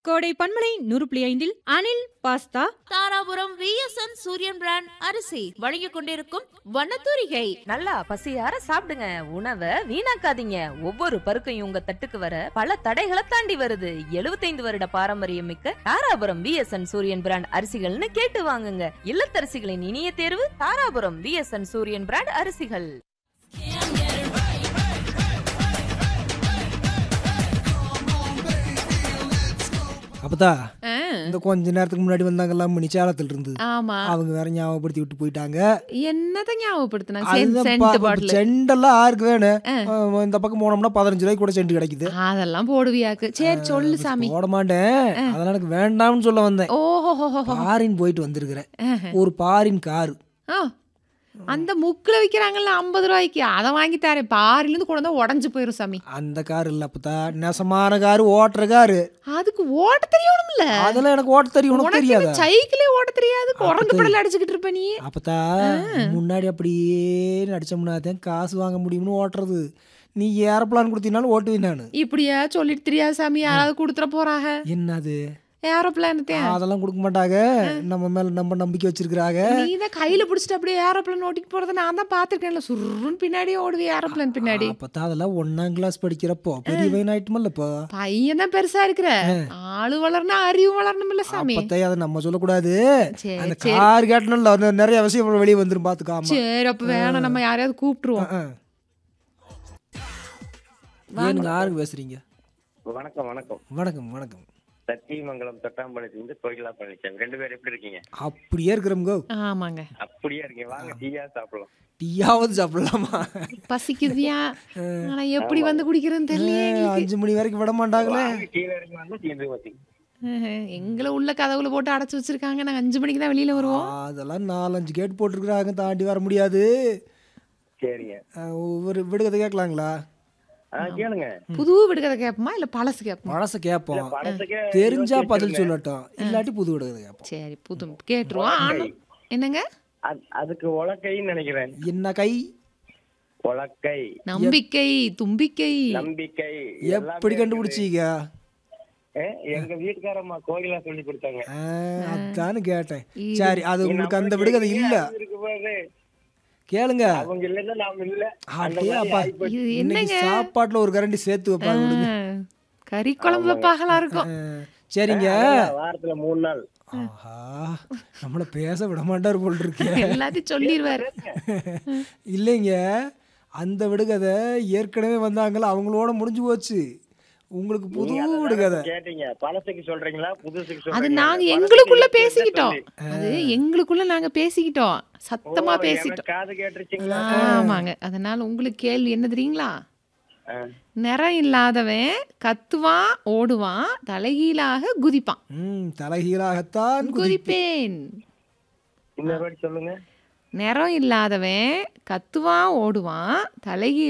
கோடை பன்மலை நூறு புள்ளி ஐந்தில் Anil pasta Dharapuram VSN Suriyan brand அரிசி வழங்கிக் கொண்டிருக்கும் வண்ணத்தூரிகை நல்லா பசியார சாப்பிடுங்க உணவை வீணாக்காதீங்க ஒவ்வொரு பருக்கையும் உங்க தட்டுக்கு வர பல தடைகளை தாண்டி வருது 75 வருட பாரம்பரியம் மிக்க தாராபுரம் விஎஸ்என் சூரியன் பிராண்ட் அரிசிகள்னு கேட்டு வாங்குங்க இல்லத்தரசிகளின் இனிய தேர்வு தாராபுரம் விஎஸ்என் சூரியன் பிராண்ட் அரிசிகள் அப்பதா இந்த கொஞ்ச நேரத்துக்கு முன்னாடி வந்தாங்கல்ல மணி சேலத்துல இருந்து ஆமா அவங்க வேற ஞாபகப்படுத்தி விட்டு போயிட்டாங்க என்னத ஞாபகப்படுத்தினாங்க அதுதான் சென்ட் பா- இப்ப பாட்டில் செண்டெல்லாம் யாருக்கு வேணும் அஹ் இந்த பக்கம் போனோம்னா பதினஞ்சு ரூபாய்க்கு கூட செண்டு கிடைக்குது அதெல்லாம் போடுவியாக்கு சரி சொல்லு சாமி போட மாட்டேன் அதெல்லாம் எனக்கு வேண்டாம்னு சொல்ல வந்தேன் ஓஹோ பாரின் போயிட்டு வந்திருக்கிறேன் ஒரு பாரின் காரு ஆ அந்த முக்குல விக்கிறாங்கல்ல ஐம்பது ரூபாய்க்கு அதை வாங்கி தரேன் பாரில இருந்து கொண்டு வந்தா உடஞ்சு போயிரும் சாமி அந்த கார் இல்ல அப்பதா நெசமான காரு ஓட்டுற காரு அதுக்கு ஓட்ட தெரியணும்ல அதெல்லாம் எனக்கு ஓட்ட தெரியும் உனக்கு உனக்கு தெரியாதா சைக்கிளே ஓட்ட தெரியாது குரங்கு தெரியும். படல அடிச்சுக்கிட்டு இருப்ப நீ அப்பதா முன்னாடி அப்படியே நடிச்சோம்னா தான் காசு வாங்க முடியும்னு ஓட்டுறது நீ ஏரோப்ளான் கொடுத்தீங்கனாலும் ஓட்டுவேன் நான் இப்படியா சொல்லிட்டு தெரியாது சாமி யாராவது கொடுத்துட போறாங்க என்னது ஏரோப்ளான் அதெல்லாம் கொடுக்க மாட்டாங்க நம்ம மேல நம்ம நம்பிக்கை வச்சிருக்கிறாங்க நீ தான் கையில பிடிச்சிட்டு அப்படியே ஏரோப்ளான் ஓட்டிட்டு போறத நான் தான் பாத்திருக்கேன்ல சுருன்னு பின்னாடியே ஓடுவே ஏரோப்ளான் பின்னாடி அப்பதான் அதெல்லாம் ஒன்னாம் கிளாஸ் படிக்கிறப்போ பெரிய பையன் ஆயிட்டுமல்ல இப்போ பையன் தான் பெருசா இருக்கிற ஆளு வளரணும் அறிவு வளரணும் இல்ல சாமி அப்பத்தையும் அதை நம்ம சொல்லக்கூடாது சரி, அந்த சரி. கார் கேட்டணும்ல அந்த நிறைய விஷயம் வெளியே வந்துரும் பாத்துக்காம சரி அப்ப வேணாம் நம்ம யாரையாவது கூப்பிட்டுருவோம் ஏனுங்க யாருக்கு பேசுறீங்க வணக்கம் வணக்கம் வணக்கம் வணக்கம் சத்தியமங்கலம் தொட்டாம்பாளையத்திலிருந்து கோகிலா பழனிசாமி ரெண்டு பேரும் எப்படி இருக்கீங்க அப்படியே இருக்கிறவங்க ஆமாங்க அப்படியே இருக்கீங்க வாங்க டீயா சாப்பிடலாம் டீயாவது சாப்பிடலாமா பசிக்குதியா ஆனா எப்படி வந்து குடிக்கிறேன்னு தெரியலையே அஹ், அஞ்சு மணி வரைக்கும் விட மாட்டாங்களே வாங்க, கீழே இறங்கி வந்து தீர்ந்து வச்சு ஆஹ், எங்களை உள்ள கதவுல போட்டு அடைச்சு வச்சிருக்காங்க நாங்க அஞ்சு மணிக்கு தான் வெளியில வருவோம் அதெல்லாம் நாலஞ்சு கேட் போட்டிருக்கிறாங்க தாண்டி வர முடியாது சரிங்க அஹ், ஒரு விடுகதை கேட்கலாங்களா ஆ கேளுங்க புது விடுகதை கேட்போமா இல்ல பழசு கேட்போமா பழச கேட்போம் படத்துக்கே தெரிஞ்சா யோசிச்சு பதில் வச்சிருங்க. சொல்லட்டும் இல்லாட்டி புது விடுகதை கேட்போம் சரி புது கேட்டுருவோம் ஆனா என்னங்க அது- அதுக்கு உலக்கைன்னு நினைக்கிறேன் என்ன கை உலக்கை நம்பிக்கை தும்பிக்கை நம்பிக்கை எல்லாமே எப்படி கண்டுபிடிச்சீங்க இருக்குது. ஏ, எங்க வீட்டுக்காரம்மா கோகிலா சொல்லி கொடுத்தாங்க அஹ், அதான்னு கேட்டேன் இது- சரி அது உங்களுக்கு அந்த விடுகதை இல்ல இருக்கு பாரு. கேளுங்க அவங்க இல்லைன்னா நாம இல்ல அந்த அப்படியே மாதிரி அப்பா ஆயிப்போச்சு. இது இன்னைக்கு என்னங்க சாப்பாட்டுல ஒரு கரண்டி சேர்த்து வைப்பாங்க விடுங்க ஆஹ், கறி குழம்புல பகலா இருக்கும் அஹ், சரிங்க அதான் வாரத்துல மூணு நாள் ஆஹா நம்மள பேச விட மாட்டார் போல் இருக்கு எல்லாத்தையும் சொல்லிடுவாரு இல்லைங்க அந்த விடுகதை ஏற்கனவே வந்தாங்கல்ல அவங்களோட முடிஞ்சு போச்சு உங்களுக்கு புது நீங்க அதை விடுகதை கேட்டீங்க பழசுக்கு சொல்றீங்களா புதுசுக்கு அது சொல்றீங்களா நாங்க பழசுக்கு எங்களுக்குள்ள இருக்கு பேசிக்கிட்டோம் சொல்லி. அது எங்களுக்குள்ள நாங்க பேசிக்கிட்டோம் சத்தமா ஓ, பேசிட்டோம் எனக்கு காது கேட்டுருச்சுங்களா ஆமாங்க அதனால உங்களுக்கு கேள்வி என்ன தெரியுங்களா ஆ. நிறம் இல்லாதவன் கத்துவான் ஓடுவான் தலைகீழாக குதிப்பான் ம் தலைகீழாகத்தான் குதி குதிப்பேன் இன்னொரு வாட்டி சொல்லுங்க நிறம் இல்லாதவன் கத்துவான் ஓடுவான் தலைகீழ்